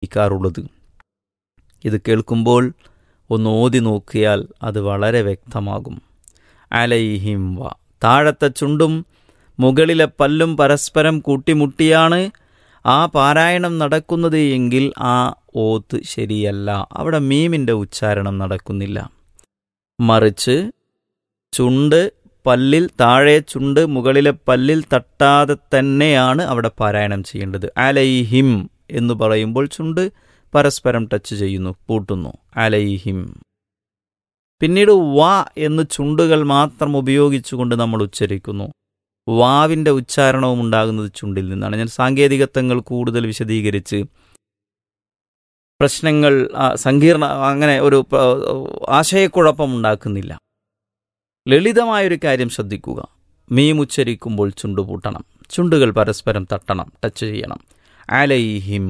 ഉപയോഗിക്കാറുള്ളത് ഇത് കേൾക്കുമ്പോൾ ഒന്ന് ഓതി നോക്കിയാൽ അത് വളരെ വ്യക്തമാകും അലൈഹിം വ താഴത്തെ ചുണ്ടും മുകളിലെ പല്ലും പരസ്പരം കൂട്ടിമുട്ടിയാണ് ആ പാരായണം നടക്കുന്നത് എങ്കിൽ ആ ഓത്ത് ശരിയല്ല അവിടെ മീമിൻ്റെ ഉച്ചാരണം നടക്കുന്നില്ല മറിച്ച് ചുണ്ട് പല്ലിൽ താഴെ ചുണ്ട് മുകളിലെ പല്ലിൽ തട്ടാതെ തന്നെയാണ് അവിടെ പാരായണം ചെയ്യേണ്ടത് അലൈഹിം എന്ന് പറയുമ്പോൾ ചുണ്ട് പരസ്പരം ടച്ച് ചെയ്യുന്നു പൂട്ടുന്നു അലൈഹിം പിന്നീട് വാ എന്ന് ചുണ്ടുകൾ മാത്രം ഉപയോഗിച്ചുകൊണ്ട് നമ്മൾ ഉച്ചരിക്കുന്നു വാവിൻ്റെ ഉച്ചാരണവും ഉണ്ടാകുന്നത് ചുണ്ടിൽ നിന്നാണ് ഞാൻ സാങ്കേതികത്വങ്ങൾ കൂടുതൽ വിശദീകരിച്ച് പ്രശ്നങ്ങൾ ആ, സങ്കീർണ അങ്ങനെ ഒരു പ- ആശയക്കുഴപ്പം ഉണ്ടാക്കുന്നില്ല ലളിതമായൊരു കാര്യം ശ്രദ്ധിക്കുക മീം ഉച്ചരിക്കുമ്പോൾ ചുണ്ട് പൂട്ടണം ചുണ്ടുകൾ പരസ്പരം തട്ടണം ടച്ച് ചെയ്യണം അലൈഹിം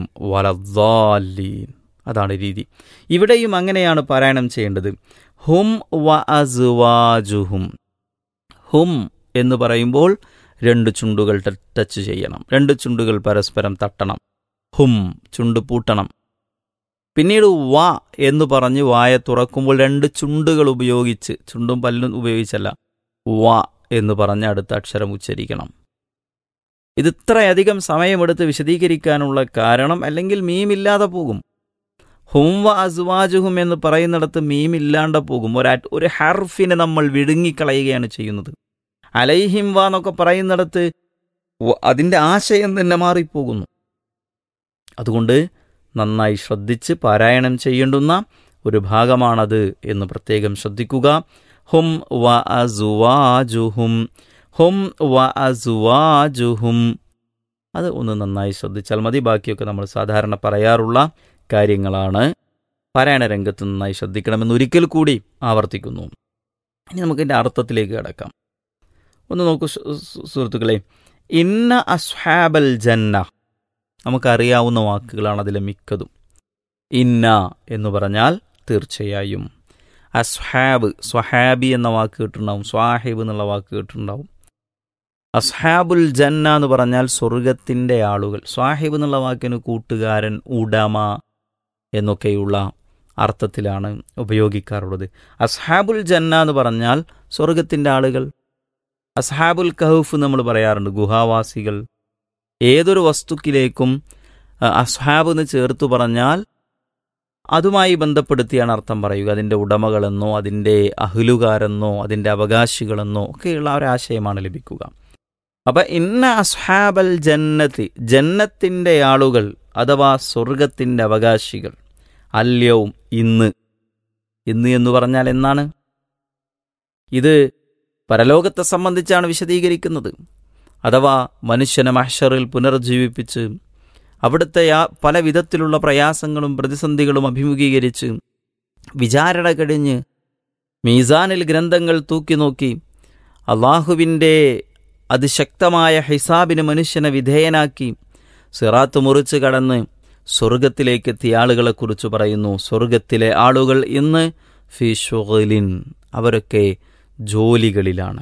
വലദ്ദാലീൻ അതാണ് രീതി ഇവിടെയും അങ്ങനെയാണ് പാരായണം ചെയ്യേണ്ടത് ഹും വ അസ്വാജുഹും ഹും എന്ന് പറയുമ്പോൾ രണ്ട് ചുണ്ടുകൾ ട- ടച്ച് ചെയ്യണം രണ്ട് ചുണ്ടുകൾ പരസ്പരം തട്ടണം ഹും ചുണ്ട് പൂട്ടണം പിന്നീട് വ എന്ന് പറഞ്ഞ് വായ തുറക്കുമ്പോൾ രണ്ട് ചുണ്ടുകൾ ഉപയോഗിച്ച് ചുണ്ടും പല്ലും ഉപയോഗിച്ചല്ല വ എന്ന് പറഞ്ഞ് അടുത്ത അക്ഷരം ഉച്ചരിക്കണം ഇത് ഇത്രയധികം സമയമെടുത്ത് വിശദീകരിക്കാനുള്ള കാരണം അല്ലെങ്കിൽ മീമില്ലാതെ പോകും ഹും വ അസ്വാജുഹും എന്ന് പറയുന്നിടത്ത് മീമില്ലാണ്ട് പോകും ഒരു അറ്റ്- ഒരു ഹർഫിനെ നമ്മൾ വിഴുങ്ങിക്കളയുകയാണ് ചെയ്യുന്നത് അലൈഹിം വ എന്നൊക്കെ പറയുന്നിടത്ത് വ- അതിൻ്റെ ആശയം തന്നെ മാറിപ്പോകുന്നു അതുകൊണ്ട് നന്നായി ശ്രദ്ധിച്ച് പാരായണം ചെയ്യേണ്ടുന്ന ഒരു ഭാഗമാണത് എന്ന് പ്രത്യേകം ശ്രദ്ധിക്കുക ഹും വ അസുവാജുഹും ഹും വ അസുവാജുഹും അത് ഒന്ന് നന്നായി ശ്രദ്ധിച്ചാൽ മതി ബാക്കിയൊക്കെ നമ്മൾ സാധാരണ പറയാറുള്ള കാര്യങ്ങളാണ് പാരായണ രംഗത്ത് നന്നായി ശ്രദ്ധിക്കണമെന്ന് ഒരിക്കൽ കൂടി ആവർത്തിക്കുന്നു ഇനി നമുക്കിൻ്റെ അർത്ഥത്തിലേക്ക് കിടക്കാം ഒന്ന് നോക്കൂ സു- സു- സുഹൃത്തുക്കളെ ഇന്ന അസ്ഹാബൽ ജന്ന നമുക്കറിയാവുന്ന വാക്കുകളാണ് അതിലെ മിക്കതും ഇന്ന എന്ന് പറഞ്ഞാൽ തീർച്ചയായും അസ്ഹാബ് സ്വഹാബി എന്ന വാക്ക് കേട്ടിട്ടുണ്ടാവും സ്വാഹിബ് എന്നുള്ള വാക്ക് കേട്ടിട്ടുണ്ടാവും അസ്ഹാബുൽ ജന്ന എന്ന് പറഞ്ഞാൽ സ്വർഗത്തിൻ്റെ ആളുകൾ സ്വാഹിബ് എന്നുള്ള വാക്കിന് കൂട്ടുകാരൻ ഉടമ എന്നൊക്കെയുള്ള അർത്ഥത്തിലാണ് ഉപയോഗിക്കാറുള്ളത് അസ്ഹാബുൽ ജന്ന എന്ന് പറഞ്ഞാൽ സ്വർഗത്തിൻ്റെ ആളുകൾ അസ്ഹാബുൽ കഹൂഫ് നമ്മൾ പറയാറുണ്ട് ഗുഹാവാസികൾ ഏതൊരു വസ്തുക്കിലേക്കും അഹ്, അസ്ഹാബ് എന്ന് ചേർത്ത് പറഞ്ഞാൽ അതുമായി ബന്ധപ്പെടുത്തിയാണ് അർത്ഥം പറയുക അതിൻ്റെ ഉടമകളെന്നോ അതിൻ്റെ അഹ്ലുകാരെന്നോ അതിൻ്റെ അവകാശികളെന്നോ ഒക്കെയുള്ള ആ ഒരു ആശയമാണ് ലഭിക്കുക അപ്പം ഇന്ന അസ്ഹാബൽ ജന്നത്തി ജന്നത്തിൻ്റെ ആളുകൾ അഥവാ സ്വർഗത്തിൻ്റെ അവകാശികൾ അല്യവും ഇന്ന് ഇന്ന് എന്ന് പറഞ്ഞാൽ എന്നാണ് ഇത് പരലോകത്തെ സംബന്ധിച്ചാണ് വിശദീകരിക്കുന്നത് അഥവാ മനുഷ്യനെ മഹ്ഷറിൽ പുനർജീവിപ്പിച്ച് അവിടുത്തെ ആ പല വിധത്തിലുള്ള പ്രയാസങ്ങളും പ്രതിസന്ധികളും അഭിമുഖീകരിച്ച് വിചാരണ കഴിഞ്ഞ് മീസാനിൽ ഗ്രന്ഥങ്ങൾ തൂക്കി നോക്കി അള്ളാഹുവിൻ്റെ അതിശക്തമായ ഹിസാബിന് മനുഷ്യനെ വിധേയനാക്കി സിറാത്ത് മുറിച്ച് കടന്ന് സ്വർഗത്തിലേക്കെത്തിയ ആളുകളെക്കുറിച്ച് പറയുന്നു സ്വർഗത്തിലെ ആളുകൾ ഇന്ന് ഫി ഷുഗലിൻ അവരൊക്കെ ജോലികളിലാണ്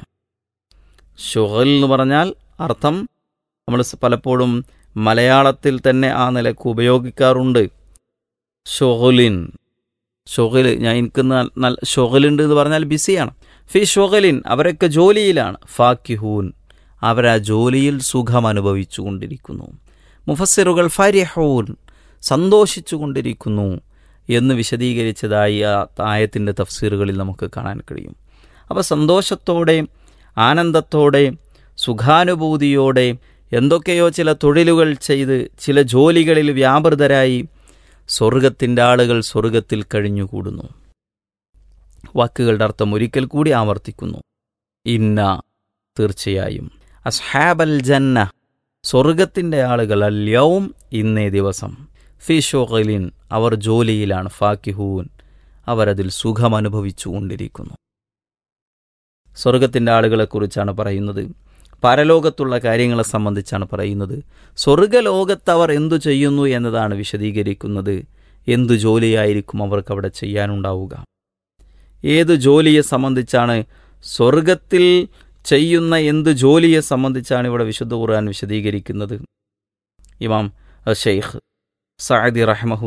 ഷുഗൽ എന്ന് പറഞ്ഞാൽ അർത്ഥം നമ്മൾ സ് പലപ്പോഴും മലയാളത്തിൽ തന്നെ ആ നിലക്ക് ഉപയോഗിക്കാറുണ്ട് ഷൊഹലിൻ ഷൊഹൽ ഞാൻ എനിക്ക് ന- നല്ല ഷൊഹലുണ്ട് എന്ന് പറഞ്ഞാൽ ബിസിയാണ് ഫി ഷൊഹലിൻ അവരൊക്കെ ജോലിയിലാണ് ഫാക്കിഹൂൻ അവരാ ജോലിയിൽ സുഖം അനുഭവിച്ചു കൊണ്ടിരിക്കുന്നു മുഫസ്സിറുകൾ ഫരിഹൂൻ സന്തോഷിച്ചു കൊണ്ടിരിക്കുന്നു എന്ന് വിശദീകരിച്ചതായി ആ ആയത്തിൻ്റെ തഫ്സീറുകളിൽ നമുക്ക് കാണാൻ കഴിയും അപ്പോൾ സന്തോഷത്തോടെ ആനന്ദത്തോടെ സുഖാനുഭൂതിയോടെ എന്തൊക്കെയോ ചില തൊഴിലുകൾ ചെയ്ത് ചില ജോലികളിൽ വ്യാപൃതരായി സ്വർഗത്തിൻ്റെ ആളുകൾ സ്വർഗത്തിൽ കഴിഞ്ഞുകൂടുന്നു വാക്കുകളുടെ അർത്ഥം ഒരിക്കൽ കൂടി ആവർത്തിക്കുന്നു ഇന്ന തീർച്ചയായും അസ്ഹാബൽ ജന്ന സ്വർഗത്തിൻ്റെ ആളുകൾ അല്യവും ഇന്നേ ദിവസം ഫിഷോഖലിൻ അവർ ജോലിയിലാണ് ഫാക്കിഹൂൻ അവരതിൽ സുഖം അനുഭവിച്ചു കൊണ്ടിരിക്കുന്നു സ്വർഗത്തിൻ്റെ ആളുകളെക്കുറിച്ചാണ് പറയുന്നത് പരലോകത്തുള്ള കാര്യങ്ങളെ സംബന്ധിച്ചാണ് പറയുന്നത് സ്വർഗലോകത്ത് അവർ എന്തു ചെയ്യുന്നു എന്നതാണ് വിശദീകരിക്കുന്നത് എന്തു ജോലിയായിരിക്കും അവർക്ക് അവിടെ ചെയ്യാനുണ്ടാവുക ഏത് ജോലിയെ സംബന്ധിച്ചാണ് സ്വർഗത്തിൽ ചെയ്യുന്ന എന്ത് ജോലിയെ സംബന്ധിച്ചാണ് ഇവിടെ വിശുദ്ധ ഖുർആൻ വിശദീകരിക്കുന്നത് ഇമാം ഷെയ്ഖ് സഅദി റഹ്മഹു